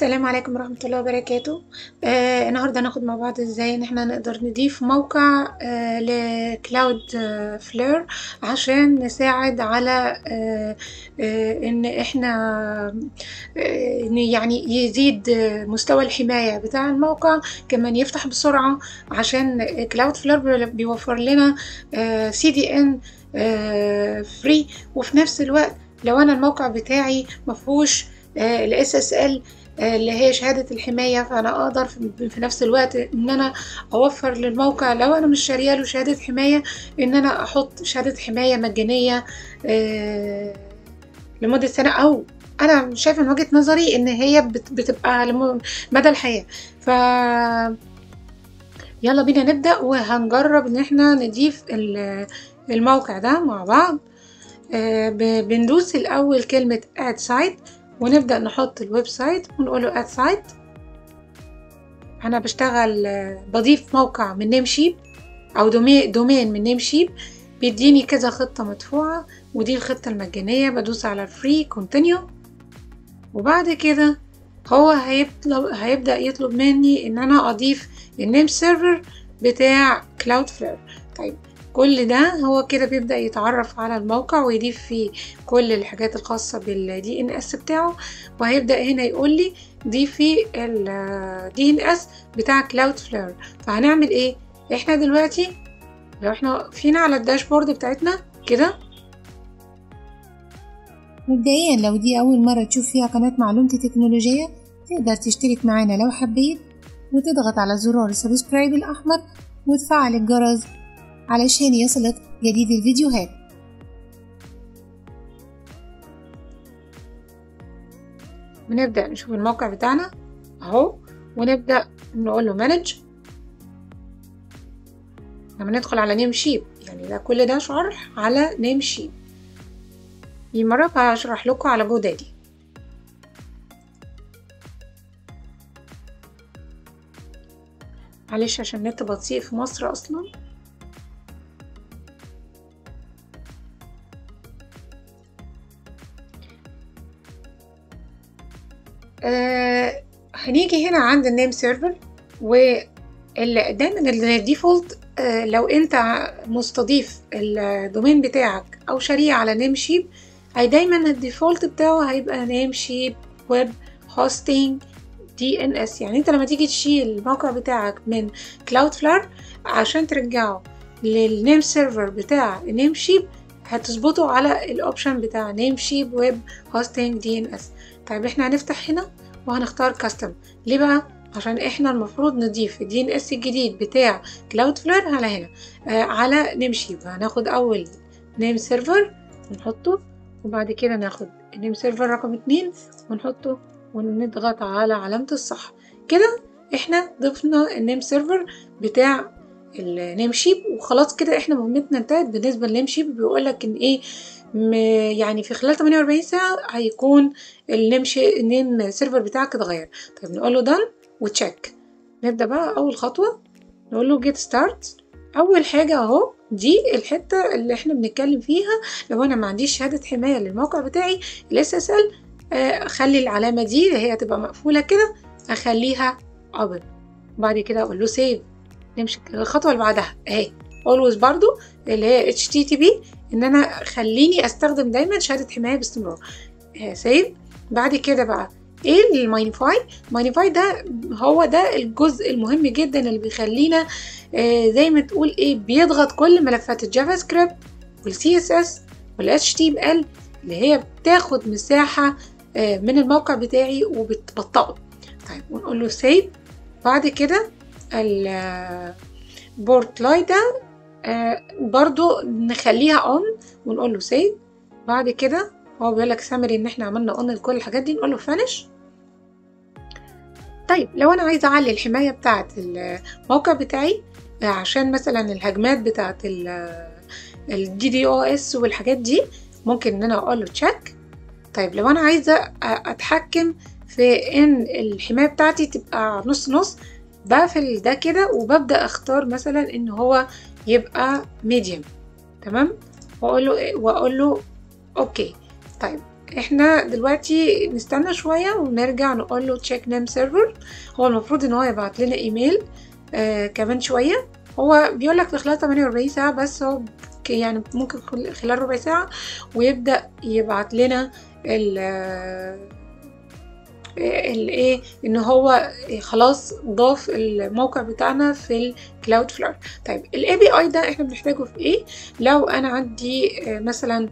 السلام عليكم ورحمة الله وبركاته آه النهاردة هناخد مع بعض ازاي ان احنا نقدر نضيف موقع آه لكلاود آه فلير عشان نساعد على آه آه ان احنا آه إن يعني يزيد آه، مستوى الحماية بتاع الموقع كمان يفتح بسرعة عشان كلاود فلير بيوفر لنا سي دي ان فري وفي نفس الوقت لو انا الموقع بتاعي مفهوش الاس اس ال اللي هي شهادة الحماية فأنا أقدر في في نفس الوقت إن أنا أوفر للموقع لو أنا مش شارية له شهادة حماية إن أنا أحط شهادة حماية مجانية آه، لمدة سنة أو أنا شايفة من وجهة نظري إن هي بت- بتبقى لم- مدى الحياة ف يلا بينا نبدأ وهنجرب إن احنا نضيف ال- الموقع ده مع بعض آه، ب- بندوس الأول كلمة add site ونبدأ نحط الويب سايت ونقوله add site أنا بشتغل آه، بضيف موقع من نيم شيب أو دومي- دومين من نيم شيب بيديني كذا خطة مدفوعة ودي الخطة المجانية بدوس على free continue وبعد كده هو هيطلب هيبدأ يطلب مني إن أنا أضيف النيم سيرفر بتاع كلاود فلير طيب كل ده هو كده بيبدأ يتعرف على الموقع ويضيف فيه كل الحاجات الخاصة بالدي ان اس بتاعه وهيبدأ هنا يقول لي ضيفي الدي ان اس بتاع كلاود فلير فهنعمل ايه احنا دلوقتي لو احنا فينا على الداشبورد بتاعتنا كده مبدئيا لو دي أول مرة تشوف فيها قناة معلومتي تكنولوجية تقدر تشترك معانا لو حبيت وتضغط على زرار السبسكرايب الأحمر وتفعل الجرس علشان يصلك جديد الفيديوهات بنبدأ نشوف الموقع بتاعنا اهو ونبدأ نقول له مانج لما ندخل على نيم شيب يعني ده كل ده شرح على نيم شيب دي مرة هشرح لكم على جودادي معلش عشان النت بطيء في مصر اصلا آه هنيجي هنا عند النيم سيرفر وال- دايما الديفولت آه لو انت مستضيف الدومين بتاعك او شاريه على نيم شيب هي دايما الديفولت بتاعه هيبقى نيم شيب ويب هوستنج دي ان اس يعني انت لما تيجي تشيل الموقع بتاعك من كلاود فلار عشان ترجعه للنيم سيرفر بتاع نيم شيب هتظبطه على الاوبشن بتاع نيم شيب ويب هوستنج دي ان اس طيب احنا هنفتح هنا وهنختار كاستم ليه بقى عشان احنا المفروض نضيف الدي ان اس الجديد بتاع كلاود فلار على هنا آه على نيم شيب هناخد اول نيم سيرفر ونحطه وبعد كده ناخد النيم سيرفر رقم اتنين ونحطه ونضغط على علامة الصح كده احنا ضفنا النيم سيرفر بتاع النيم شيب وخلاص كده احنا مهمتنا انتهت بالنسبة للنيم شيب بيقولك ان ايه م- يعني في خلال 48 ساعة هيكون النيم شي... النيم سيرفر بتاعك اتغير طيب نقول له done وتشيك نبدأ بقى أول خطوة نقول له get start أول حاجة أهو دي الحتة اللي احنا بنتكلم فيها لو أنا ما عنديش شهادة حماية للموقع بتاعي ال SSL آه، أخلي العلامة دي اللي هي تبقى مقفولة كده أخليها open وبعد كده أقول له save نمشي الخطوة اللي بعدها أهي always برضو اللي هي HTTP إن أنا خليني أستخدم دايما شهادة حماية باستمرار سيف بعد كده بقى ايه الماينيفاي ماينيفاي ده هو ده الجزء المهم جدا اللي بيخلينا آه زي ما تقول ايه بيضغط كل ملفات الجافا سكريبت والسي اس اس والاتش تي ام ال اللي هي بتاخد مساحه آه من الموقع بتاعي وبتبطئه طيب ونقول له سيف بعد كده البورت لاي ده آه برضو نخليها اون ونقول له سيف بعد كده هو بيقول لك سامري ان احنا عملنا اون لكل الحاجات دي نقول له فانش طيب لو انا عايزه اعلي الحمايه بتاعه الموقع بتاعي آه، عشان مثلا الهجمات بتاعه الدي دي او اس والحاجات دي ممكن ان انا اقول له تشيك طيب لو انا عايزه أ- اتحكم في ان الحمايه بتاعتي تبقى نص نص بقفل ده كده وببدا اختار مثلا ان هو يبقى ميديوم تمام واقول له واقول له اوكي طيب احنا دلوقتي نستنى شوية ونرجع نقول له تشيك نيم سيرفر هو المفروض ان هو يبعت لنا ايميل آه كمان شوية هو بيقول لك في خلال 48 ساعة بس هو يعني ممكن خلال ربع ساعة ويبدأ يبعت لنا ال الايه ان هو خلاص ضاف الموقع بتاعنا في الكلاود فلار طيب الاي بي اي ده احنا بنحتاجه في ايه لو انا عندي مثلا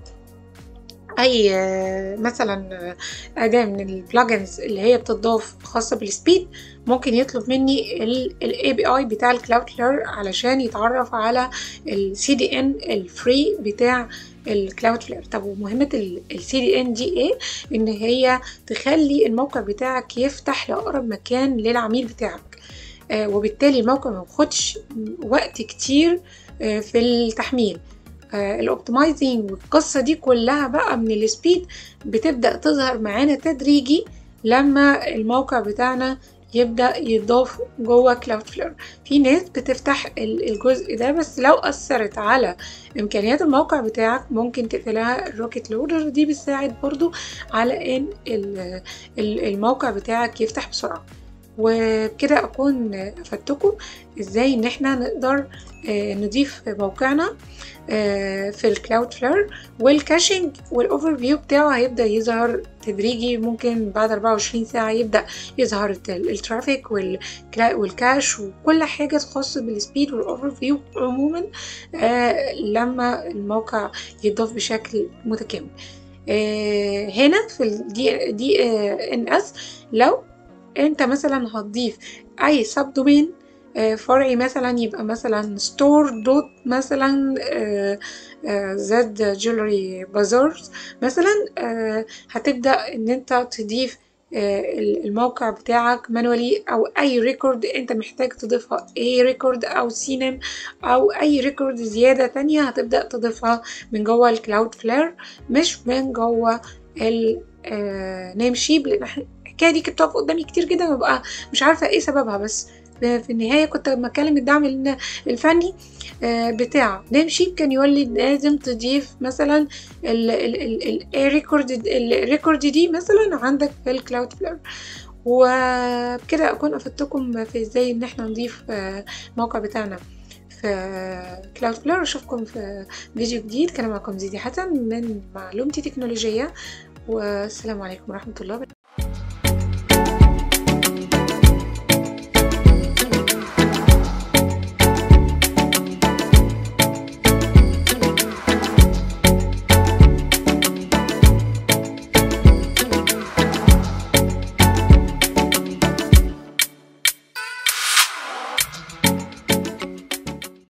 اي مثلا اداه من البلجنز اللي هي بتضاف خاصه بالسبيد ممكن يطلب مني الاي بي اي بتاع الكلاود فلار علشان يتعرف على السي دي ان الفري بتاع الكلاود فلير طب ومهمة السي دي ان دي ايه ان هي تخلي الموقع بتاعك يفتح لأقرب مكان للعميل بتاعك آه وبالتالي الموقع ما ياخدش وقت كتير آه في التحميل آه الاوبتمايزنج والقصة دي كلها بقى من السبيد بتبدأ تظهر معانا تدريجي لما الموقع بتاعنا يبدأ يضاف جوه كلاود فلير في ناس بتفتح الجزء ده بس لو أثرت على إمكانيات الموقع بتاعك ممكن تقفلها الروكيت لودر دي بتساعد برضو على إن الموقع بتاعك يفتح بسرعة وبكده أكون أفدتكم إزاي إن إحنا نقدر نضيف موقعنا في الكلاود فلير والكاشنج والاوفر فيو بتاعه هيبدا يظهر تدريجي ممكن بعد 24 ساعه يبدا يظهر الترافيك والكاش وكل حاجه تخص بالسبيد والاوفر فيو عموما لما الموقع يضاف بشكل متكامل هنا في الدي دي ان اس لو انت مثلا هتضيف اي سب دومين فرعي مثلا يبقى مثلا ستور دوت مثلا زد جولري بازارز مثلا هتبدا ان انت تضيف الموقع بتاعك مانوالي او اي ريكورد انت محتاج تضيفها اي ريكورد او سينم او اي ريكورد زيادة تانية هتبدأ تضيفها من جوه الكلاود فلير مش من جوه النيم شيب لان الحكايه دي كانت بتقف قدامي كتير جدا وبقى مش عارفه ايه سببها بس في النهايه كنت بكلم الدعم الفني بتاع نيم شيب كان يقول لي لازم تضيف مثلا الريكورد الريكورد دي مثلا عندك في الكلاود فلير وبكده اكون افدتكم في ازاي ان احنا نضيف الموقع بتاعنا في كلاود فلير اشوفكم في فيديو جديد كان معكم زيدي حسن من معلومتي تكنولوجيه والسلام عليكم ورحمه الله وبركاته